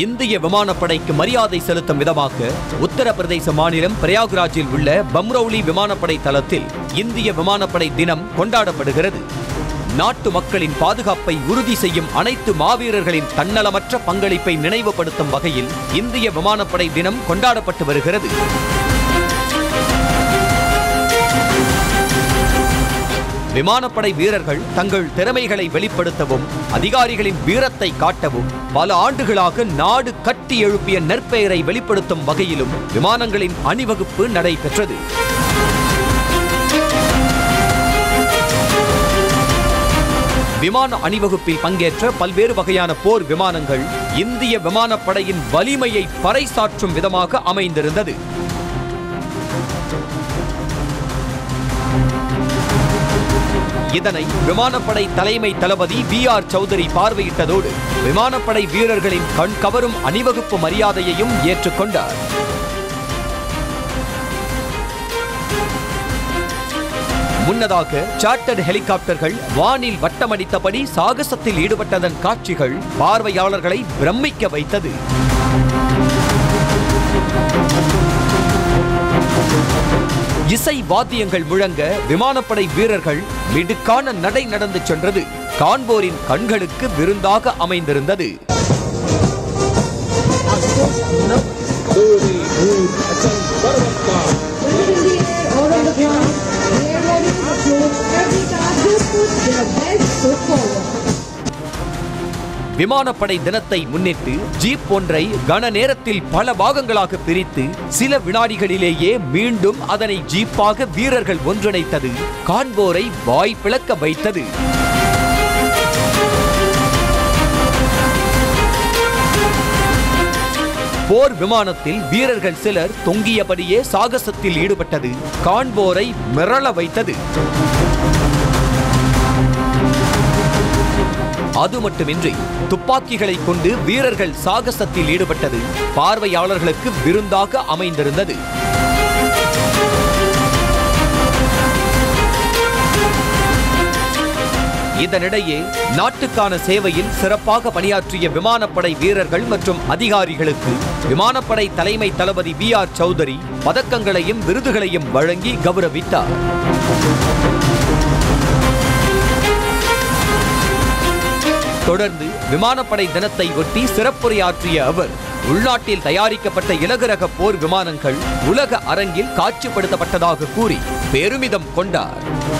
இந்திய விமானப்படைக்கு மரியாதை செலுத்தும் விதமாக உத்தரப்பிரதேச மாநிலம் பிரயாக்ராஜில் உள்ள பம்ரௌலி விமானப்படை தளத்தில் இந்திய விமானப்படை தினம் கொண்டாடப்படுகிறது நாட்டு மக்களின் பாதுகாப்பை உறுதி செய்யும் அனைத்து மாவீரர்களின் தன்னலமற்ற பங்களிப்பை நினைவுபடுத்தும் வகையில் இந்திய விமானப்படை தினம் கொண்டாடப்பட்டு வருகிறது விமானப்படை வீரர்கள் தங்கள் திறமைகளை வெளிப்படுத்தவும் அதிகாரிகளின் வீரத்தை காட்டவும் பல ஆண்டுகளாக நாடு கட்டி எழுப்பிய நற்பெயரை வெளிப்படுத்தும் வகையிலும் விமானங்களின் அணிவகுப்பு நடைபெற்றது விமான அணிவகுப்பில் பங்கேற்ற பல்வேறு வகையான போர் விமானங்கள் இந்திய விமானப்படையின் வலிமையை பறைசாற்றும் விதமாக அமைந்திருந்தது இதனை விமானப்படை தலைமை தளபதி வி ஆர் சௌதரி பார்வையிட்டதோடு விமானப்படை வீரர்களின் கண் கவரும் அணிவகுப்பு மரியாதையையும் ஏற்றுக்கொண்டார் முன்னதாக சார்ட்டர்ட் ஹெலிகாப்டர்கள் வானில் வட்டமடித்தபடி சாகசத்தில் ஈடுபட்டதன் காட்சிகள் பார்வையாளர்களை பிரமிக்க வைத்தது இசை வாத்தியங்கள் முழங்க விமானப்படை வீரர்கள் மிடுக்கான நடை நடந்து சென்றது காண்போரின் கண்களுக்கு விருந்தாக அமைந்திருந்தது Whether in the air or on the ground, we are ready to applaud every guard who puts their best foot forward. விமானப்படை தினத்தை முன்னிட்டு ஜீப் ஒன்றை கன நேரத்தில் பல பாகங்களாக பிரித்து சில வினாடிகளிலேயே மீண்டும் அதனை ஜீப்பாக வீரர்கள் ஒன்றிணைத்தது காண்போரை வாய் பிளக்க வைத்தது போர் விமானத்தில் வீரர்கள் சிலர் தொங்கியபடியே சாகசத்தில் ஈடுபட்டது காண்போரை மிரள வைத்தது அது மட்டுமின்றி துப்பாக்கிகளை கொண்டு வீரர்கள் சாகசத்தில் ஈடுபட்டது பார்வையாளர்களுக்கு விருந்தாக அமைந்திருந்தது இதனிடையே நாட்டுக்கான சேவையில் சிறப்பாக பணியாற்றிய விமானப்படை வீரர்கள் மற்றும் அதிகாரிகளுக்கு விமானப்படை தலைமை தளபதி வி ஆர் சௌதரி பதக்கங்களையும் விருதுகளையும் வழங்கி கௌரவித்தார் தொடர்ந்து விமானப்படை தினத்தை ஒட்டி சிறப்புரையாற்றிய அவர் உள்நாட்டில் தயாரிக்கப்பட்ட இலகுரக போர் விமானங்கள் உலக அரங்கில் காட்சிப்படுத்தப்பட்டதாக கூறி பெருமிதம் கொண்டார்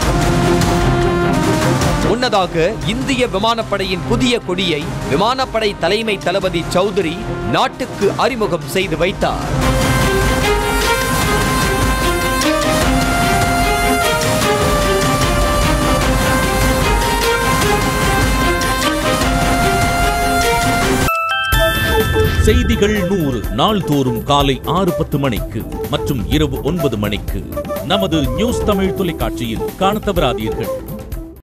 முன்னதாக இந்திய விமானப்படையின் புதிய கொடியை விமானப்படை தலைமை தளபதி சௌத்ரி நாட்டுக்கு அறிமுகம் செய்து வைத்தார் செய்திகள் நூறு நாள்தோறும் காலை ஆறு பத்து மணிக்கு மற்றும் இரவு ஒன்பது மணிக்கு நமது நியூஸ் தமிழ் தொலைக்காட்சியில் காணத் தவறாதீர்கள்